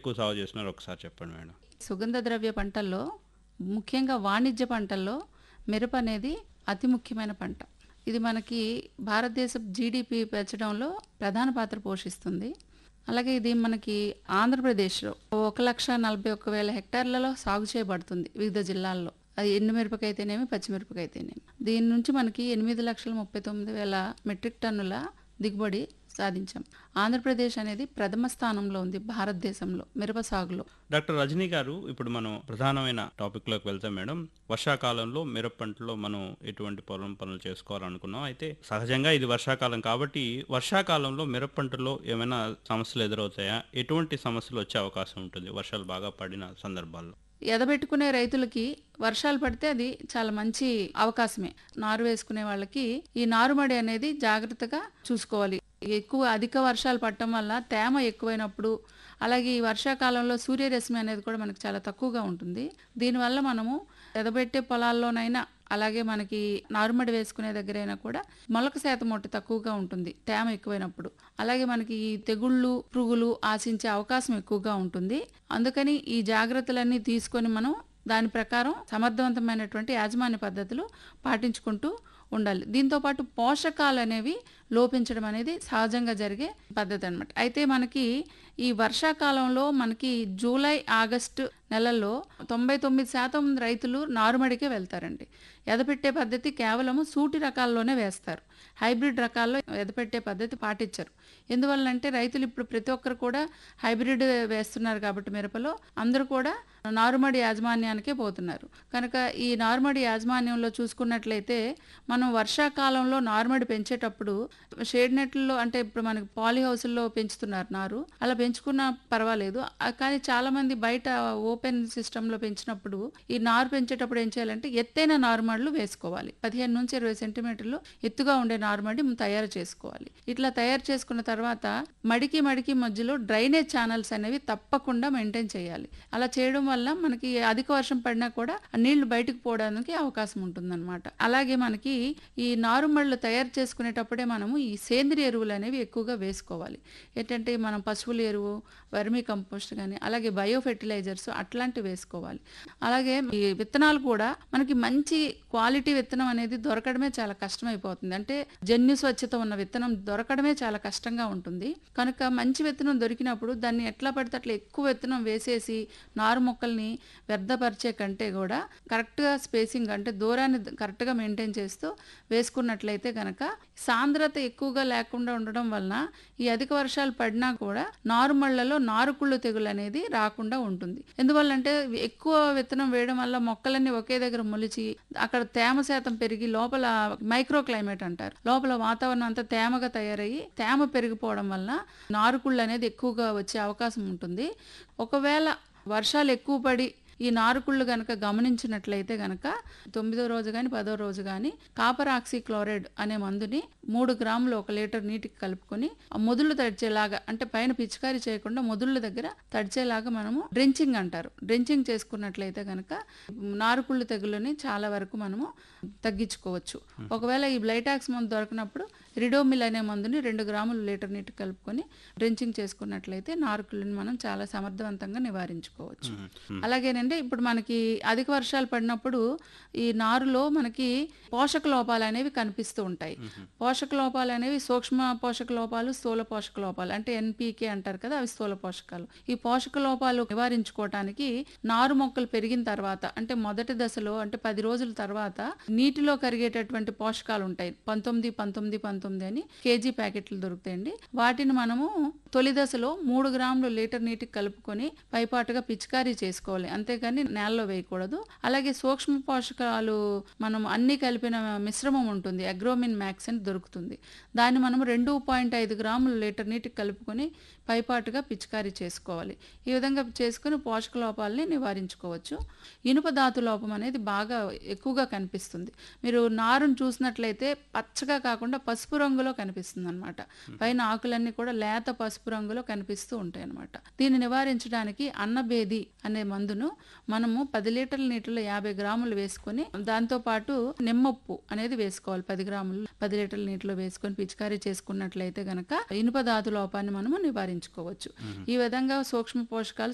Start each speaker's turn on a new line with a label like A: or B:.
A: ఎక్కువ సాగు చేస్తున్నారో ఒకసారి చెప్పండి మేడం
B: సుగంధ ద్రవ్య పంటల్లో ముఖ్యంగా వాణిజ్య పంటల్లో మిరప అనేది అతి ముఖ్యమైన పంట ఇది మనకి భారతదేశ జీడిపి పెంచడంలో ప్రధాన పాత్ర పోషిస్తుంది అలాగే ఇది మనకి ఆంధ్రప్రదేశ్లో ఒక లక్ష నలభై ఒక్క వేల హెక్టార్లలో సాగు చేయబడుతుంది వివిధ జిల్లాల్లో అది ఎండు మిరపకైతేనేమి పచ్చిమిరపకైతేనేమి దీని నుంచి మనకి ఎనిమిది లక్షల ముప్పై తొమ్మిది వేల మెట్రిక్ టన్నుల దిగుబడి సాధించాం ఆంధ్రప్రదేశ్ అనేది ప్రథమ స్థానంలో ఉంది భారతదేశంలో మిరప సాగులో
A: డాక్టర్ రజనీ గారు ఇప్పుడు మనం ప్రధానమైన టాపిక్ లోకి వెళ్తాం మేడం వర్షాకాలంలో మిరప పంటలో మనం ఎటువంటి పొలం పనులు చేసుకోవాలనుకున్నాం అయితే సహజంగా ఇది వర్షాకాలం కాబట్టి వర్షాకాలంలో మిరప పంటలో ఏమైనా సమస్యలు ఎదురవుతాయా ఎటువంటి సమస్యలు వచ్చే అవకాశం ఉంటుంది వర్షాలు బాగా పడిన సందర్భాల్లో
B: ఎదబెట్టుకునే రైతులకి వర్షాలు పడితే అది చాలా మంచి అవకాశమే నారు వేసుకునే వాళ్ళకి ఈ నారుమడి అనేది జాగ్రత్తగా చూసుకోవాలి ఎక్కువ అధిక వర్షాలు పడటం వల్ల తేమ ఎక్కువైనప్పుడు అలాగే ఈ వర్షాకాలంలో సూర్యరశ్మి అనేది కూడా మనకి చాలా తక్కువగా ఉంటుంది దీనివల్ల మనము ఎదబెట్టే పొలాల్లోనైనా అలాగే మనకి నారుమడి వేసుకునే దగ్గరైనా కూడా మొలక శాతం ఒకటి తక్కువగా ఉంటుంది తేమ ఎక్కువైనప్పుడు అలాగే మనకి ఈ తెగుళ్ళు పురుగులు ఆశించే అవకాశం ఎక్కువగా ఉంటుంది అందుకని ఈ జాగ్రత్తలన్నీ తీసుకొని మనం దాని ప్రకారం సమర్థవంతమైనటువంటి యాజమాన్య పద్ధతులు పాటించుకుంటూ ఉండాలి దీంతో పాటు పోషకాలు అనేవి లోపించడం అనేది సహజంగా జరిగే పద్ధతి అనమాట అయితే మనకి ఈ వర్షాకాలంలో మనకి జూలై ఆగస్టు నెలల్లో తొంభై తొమ్మిది శాతం రైతులు నారుమడికే వెళ్తారండి ఎదపెట్టే పద్ధతి కేవలము సూటి రకాల్లోనే వేస్తారు హైబ్రిడ్ రకాల్లో ఎదపెట్టే పద్ధతి పాటించరు ఎందువల్లంటే రైతులు ఇప్పుడు ప్రతి ఒక్కరు కూడా హైబ్రిడ్ వేస్తున్నారు కాబట్టి మిరపలో అందరూ కూడా నారుమడి యాజమాన్యానికే పోతున్నారు కనుక ఈ నారుమడి యాజమాన్యంలో చూసుకున్నట్లయితే మనం వర్షాకాలంలో నారుమడి పెంచేటప్పుడు షేడ్ నెట్లలో అంటే ఇప్పుడు మనకి పాలీ హౌస్ల్లో పెంచుతున్నారు నారు అలా పెంచుకున్నా పర్వాలేదు ఆ, కానీ చాలా మంది బయట ఓపెన్ సిస్టంలో పెంచినప్పుడు ఈ నారు పెంచేటప్పుడు ఏం చేయాలంటే ఎత్తైన నారుమడులు వేసుకోవాలి పదిహేను నుంచి ఇరవై సెంటీమీటర్లు ఎత్తుగా ఉండే నారుమడి తయారు చేసుకోవాలి ఇట్లా తయారు చేసుకున్న తర్వాత మడికి మడికి మధ్యలో డ్రైనేజ్ ఛానల్స్ అనేవి తప్పకుండా మెయింటైన్ చేయాలి అలా చేయడం వల్ల మనకి అధిక వర్షం పడినా కూడా ఆ నీళ్లు బయటకు పోవడానికి అవకాశం ఉంటుందన్నమాట అలాగే మనకి ఈ నారుమళ్ళు తయారు చేసుకునేటప్పుడే మనము ఈ సేంద్రియ ఎరువులు అనేవి ఎక్కువగా వేసుకోవాలి ఏంటంటే మనం పశువుల ఎరువు వర్మీ కంపోస్ట్ కానీ అలాగే బయో ఫెర్టిలైజర్స్ అట్లాంటివి వేసుకోవాలి అలాగే ఈ విత్తనాలు కూడా మనకి మంచి క్వాలిటీ విత్తనం అనేది దొరకడమే చాలా కష్టమైపోతుంది అంటే జన్యు స్వచ్ఛత ఉన్న విత్తనం దొరకడమే చాలా కష్టంగా ఉంటుంది కనుక మంచి విత్తనం దొరికినప్పుడు దాన్ని ఎట్లా పడితే అట్లా ఎక్కువ విత్తనం వేసేసి నారు మొక్కల్ని వ్యర్థపరిచే కంటే కూడా కరెక్ట్గా స్పేసింగ్ అంటే దూరాన్ని కరెక్ట్గా మెయింటైన్ చేస్తూ వేసుకున్నట్లయితే కనుక సాంద్రత ఎక్కువగా లేకుండా ఉండడం వలన ఈ అధిక వర్షాలు పడినా కూడా నారుమళ్లలో నారుకుళ్ళు తెగులు అనేది రాకుండా ఉంటుంది ఎందువల్లంటే ఎక్కువ విత్తనం వేయడం వల్ల మొక్కలన్నీ ఒకే దగ్గర మొలిచి అక్కడ తేమ శాతం పెరిగి లోపల మైక్రో క్లైమేట్ అంటారు లోపల వాతావరణం అంతా తేమగా తయారయ్యి తేమ పెరిగిపోవడం వలన నారుకుళ్ళు అనేది ఎక్కువగా వచ్చే అవకాశం ఉంటుంది ఒకవేళ వర్షాలు ఎక్కువ పడి ఈ నారుకుళ్ళు గనక గమనించినట్లయితే గనక తొమ్మిదో రోజు కానీ పదో రోజు కానీ కాపర్ ఆక్సీ క్లోరైడ్ అనే మందుని మూడు గ్రాములు ఒక లీటర్ నీటికి కలుపుకొని ఆ మొదుళ్ళు తడిచేలాగా అంటే పైన పిచికారీ చేయకుండా మొదుళ్ళ దగ్గర తడిచేలాగా మనము డ్రెంచింగ్ అంటారు డ్రెంచింగ్ చేసుకున్నట్లయితే గనక నారుకుళ్ళు తెగులని చాలా వరకు మనము తగ్గించుకోవచ్చు ఒకవేళ ఈ బ్లైటాక్స్ మందు దొరకనప్పుడు రిడోమిల్ అనే మందుని రెండు గ్రాములు లీటర్ నీటికి కలుపుకొని డ్రెంచింగ్ చేసుకున్నట్లయితే నారుకుళ్ళని మనం చాలా సమర్థవంతంగా నివారించుకోవచ్చు అలాగేనండి ఇప్పుడు మనకి అధిక వర్షాలు పడినప్పుడు ఈ నారులో మనకి పోషక లోపాలు అనేవి కనిపిస్తూ ఉంటాయి పోషక లోపాలు అనేవి సూక్ష్మ పోషక లోపాలు స్థూల పోషక లోపాలు అంటే ఎన్పీకే అంటారు కదా అవి స్థూల పోషకాలు ఈ పోషక లోపాలు నివారించుకోవటానికి నారు మొక్కలు పెరిగిన తర్వాత అంటే మొదటి దశలో అంటే పది రోజుల తర్వాత నీటిలో కరిగేటటువంటి పోషకాలు ఉంటాయి పంతొమ్మిది పంతొమ్మిది పంతొమ్మిది అని కేజీ ప్యాకెట్లు దొరుకుతాయండి వాటిని మనము తొలి దశలో మూడు గ్రాములు లీటర్ నీటికి కలుపుకొని పైపాటుగా పిచికారీ చేసుకోవాలి అంతేగాని నేలలో వేయకూడదు అలాగే సూక్ష్మ పోషకాలు మనం అన్ని కలిపిన మిశ్రమం ఉంటుంది అగ్రోమిన్ మ్యాక్స్ అని దొరుకుతుంది దాన్ని మనం రెండు పాయింట్ ఐదు గ్రాములు లీటర్ నీటికి కలుపుకొని పైపాటుగా పిచికారీ చేసుకోవాలి ఈ విధంగా చేసుకుని పోషక లోపాలని నివారించుకోవచ్చు ఇనుప ధాతు లోపం అనేది బాగా ఎక్కువగా కనిపిస్తుంది మీరు నారును చూసినట్లయితే పచ్చగా కాకుండా పసుపు రంగులో కనిపిస్తుంది అనమాట పైన ఆకులన్నీ కూడా లేత పసుపు రంగులో కనిపిస్తూ ఉంటాయి అనమాట దీన్ని నివారించడానికి అన్నబేది అనే మందును మనము పది లీటర్ల నీటిలో యాభై గ్రాములు వేసుకొని దాంతో పాటు నిమ్మప్పు అనేది వేసుకోవాలి పది గ్రాములు పది లీటర్ల నీటిలో వేసుకొని పిచికారీ చేసుకున్నట్లయితే గనక ఇనుప ధాతు లోపాన్ని మనము నివారించుకోవచ్చు ఈ విధంగా సూక్ష్మ పోషకాలు